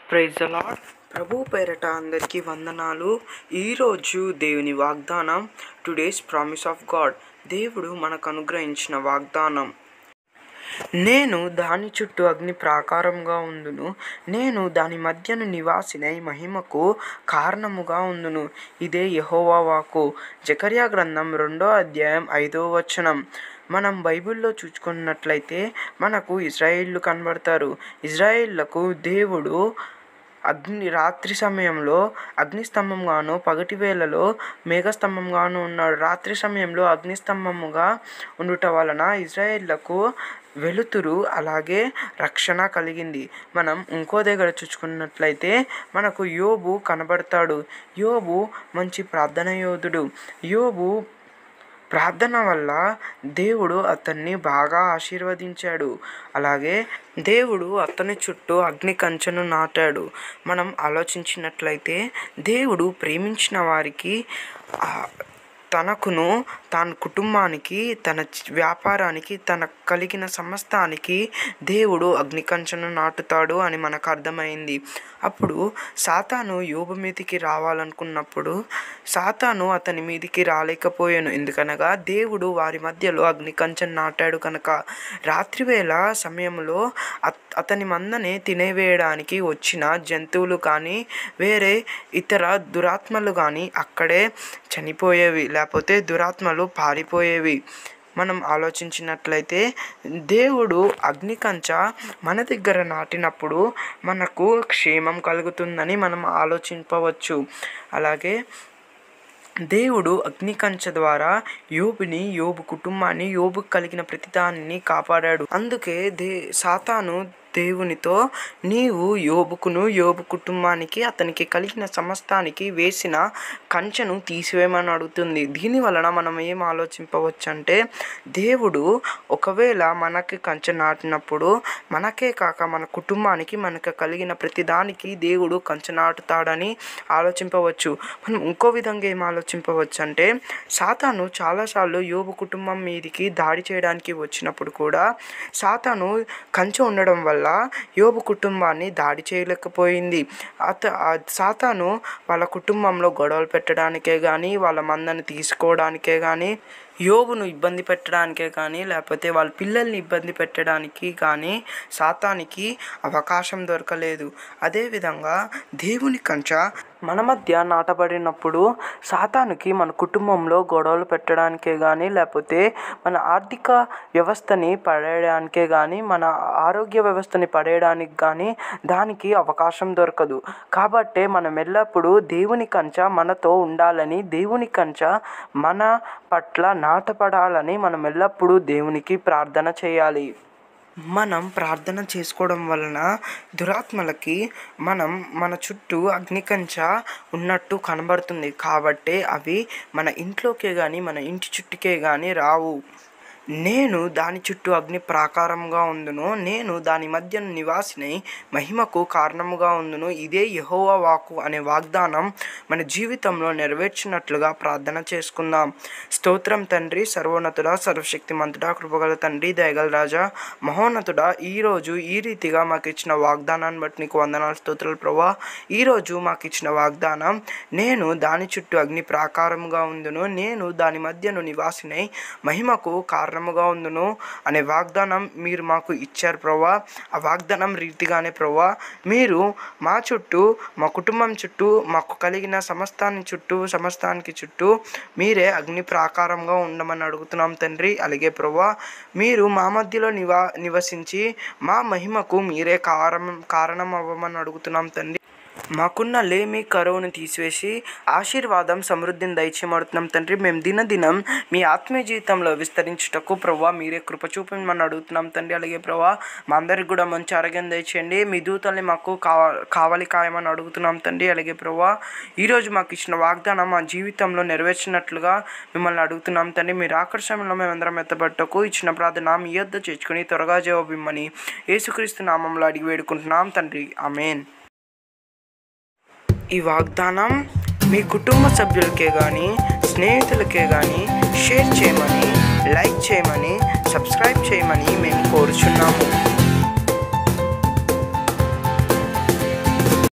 praise the lord ప్రభు పేరట అందరికీ వందనాలు ఈరోజు దేవుని వాగ్దానం టుడేస్ ప్రామిస్ ఆఫ్ గాడ్ దేవుడు మనకు అనుగ్రహించిన వాగ్దానం నేను దాని చుట్టూ అగ్ని ప్రాకారంగా ఉందును నేను దాని మధ్యను నివాసినై మహిమకు కారణముగా ఉందును ఇదే యెహోవా వాక్కు జకర్యా గ్రంథం రెండో అధ్యాయం ఐదో వచనం మనం బైబిల్లో చూసుకున్నట్లయితే మనకు ఇజ్రాయిళ్ళు కనబడతారు ఇజ్రాయిళ్లకు దేవుడు అగ్ని రాత్రి సమయంలో అగ్నిస్తంభంగాను పగటి వేళలో మేఘస్తంభంగాను ఉన్నాడు రాత్రి సమయంలో అగ్నిస్తంభముగా ఉండుట వలన ఇజ్రాయేళ్లకు వెలుతురు అలాగే రక్షణ కలిగింది మనం ఇంకో దగ్గర చూసుకున్నట్లయితే మనకు యోబు కనబడతాడు యోబు మంచి ప్రార్థన యోధుడు యోబు ప్రార్థన వల్ల దేవుడు అతన్ని బాగా ఆశీర్వదించాడు అలాగే దేవుడు అతని చుట్టూ అగ్ని కంచెను నాటాడు మనం ఆలోచించినట్లయితే దేవుడు ప్రేమించిన వారికి ఆ, తనకును తన కుటుంబానికి తన చ- వ్యాపారానికి తన కలిగిన సమస్తానికి దేవుడు అగ్ని కంచెను నాటుతాడు అని మనకు అర్థమైంది అప్పుడు సాతాను యోబు మీదికి రావాలనుకున్నప్పుడు సాతాను అతని మీదికి రాలేకపోయాను ఎందుకనగా దేవుడు వారి మధ్యలో అగ్ని కంచెను నాటాడు కనుక రాత్రివేళ సమయంలో అత్- అతని మందని తినేవేయడానికి వచ్చిన జంతువులు కానీ వేరే ఇతర దురాత్మలు కానీ అక్కడే చనిపోయేవి లేకపోతే దురాత్మలు పారిపోయేవి మనం ఆలోచించినట్లయితే దేవుడు అగ్ని కంచ మన దగ్గర నాటినప్పుడు మనకు క్షేమం కలుగుతుందని మనం ఆలోచింపవచ్చు అలాగే దేవుడు అగ్ని కంచ ద్వారా యోబుని యోబు కుటుంబాన్ని యోబు కలిగిన ప్రతిదానిని కాపాడాడు అందుకే దే సాతాను దేవునితో నీవు యోబుకును యోబు కుటుంబానికి అతనికి కలిగిన సమస్తానికి వేసిన కంచెను తీసివేయమని అడుగుతుంది దీని వలన మనం ఏం ఆలోచింపవచ్చు అంటే దేవుడు ఒకవేళ మనకి కంచె నాటినప్పుడు మనకే కాక మన కుటుంబానికి మనకు కలిగిన ప్రతిదానికి దేవుడు కంచె నాటుతాడని ఆలోచింపవచ్చు మనం ఇంకో విధంగా ఏం ఆలోచింపవచ్చు అంటే సాతాను చాలాసార్లు యోబు కుటుంబం మీదికి దాడి చేయడానికి వచ్చినప్పుడు కూడా సాతాను కంచె ఉండడం వల్ల యోబు కుటుంబాన్ని దాడి చేయలేకపోయింది అత ఆ సాతాను వాళ్ళ కుటుంబంలో గొడవలు పెట్టడానికే కానీ వాళ్ళ మందని తీసుకోవడానికే కానీ యోబును ఇబ్బంది పెట్టడానికే కానీ లేకపోతే వాళ్ళ పిల్లల్ని ఇబ్బంది పెట్టడానికి కానీ సాతానికి అవకాశం దొరకలేదు అదేవిధంగా దేవుని కంచ మన మధ్య నాటబడినప్పుడు సాతానుకి మన కుటుంబంలో గొడవలు పెట్టడానికే కానీ లేకపోతే మన ఆర్థిక వ్యవస్థని పడేయడానికే కానీ మన ఆరోగ్య వ్యవస్థని పడేయడానికి కానీ దానికి అవకాశం దొరకదు కాబట్టే మనం ఎల్లప్పుడూ దేవుని కంచ మనతో ఉండాలని దేవుని కంచ మన పట్ల నాటపడాలని మనం ఎల్లప్పుడూ దేవునికి ప్రార్థన చేయాలి మనం ప్రార్థన చేసుకోవడం వలన దురాత్మలకి మనం మన చుట్టూ అగ్నికంచ ఉన్నట్టు కనబడుతుంది కాబట్టే అవి మన ఇంట్లోకే కానీ మన ఇంటి చుట్టుకే కానీ రావు నేను దాని చుట్టూ అగ్ని ప్రాకారంగా ఉందును నేను దాని మధ్యన నివాసినై మహిమకు కారణముగా ఉందును ఇదే యెహోవా వాకు అనే వాగ్దానం మన జీవితంలో నెరవేర్చినట్లుగా ప్రార్థన చేసుకుందాం స్తోత్రం తండ్రి సర్వోన్నతుడా సర్వశక్తిమంతుడా కృపగల తండ్రి దయగల రాజా మహోన్నతుడా ఈరోజు ఈ రీతిగా మాకు ఇచ్చిన వాగ్దానాన్ని బట్టి నీకు వందనాలు స్తోత్రాలు ప్రభా ఈరోజు మాకు ఇచ్చిన వాగ్దానం నేను దాని చుట్టూ అగ్ని ప్రాకారముగా ఉందును నేను దాని మధ్యను నివాసినై మహిమకు కారణముగా ఉందును అనే వాగ్దానం మీరు మాకు ఇచ్చారు ప్రభా ఆ వాగ్దానం రీతిగానే ప్రభా మీరు మా చుట్టూ మా కుటుంబం చుట్టూ మాకు కలిగిన సమస్తాన్ని చుట్టూ సమస్తానికి చుట్టూ మీరే అగ్ని ప్రాకారంగా ఉండమని అడుగుతున్నాం తండ్రి అలాగే ప్రభా మీరు మా మధ్యలో నివా నివసించి మా మహిమకు మీరే కారణం కారణం అవ్వమని అడుగుతున్నాం తండ్రి మాకున్న లేమి కరువును తీసివేసి ఆశీర్వాదం సమృద్ధిని దయచేయమడుతున్నాం తండ్రి మేము దినదినం మీ ఆత్మీయ జీవితంలో విస్తరించుటకు ప్రభా మీరే కృప చూపమని అడుగుతున్నాం తండ్రి అలాగే ప్రభా మా అందరికి కూడా మంచి ఆరోగ్యం దయచేయండి మీ దూతల్ని మాకు కావ కావాలి కాయమని అడుగుతున్నాం తండ్రి అలాగే ప్రభా ఈరోజు మాకు ఇచ్చిన వాగ్దానం మా జీవితంలో నెరవేర్చినట్లుగా మిమ్మల్ని అడుగుతున్నాం తండ్రి మీరు ఆకర్షణలో మేమందరం ఎత్తబట్టకు ఇచ్చిన ప్రార్థన మీ యొద్ద చేర్చుకుని త్వరగా జవాబిమ్మని యేసుక్రీస్తు నామంలో అడిగి వేడుకుంటున్నాం తండ్రి ఆమెన్ ఈ వాగ్దానం మీ కుటుంబ సభ్యులకే కానీ స్నేహితులకే కానీ షేర్ చేయమని లైక్ చేయమని సబ్స్క్రైబ్ చేయమని మేము కోరుచున్నాము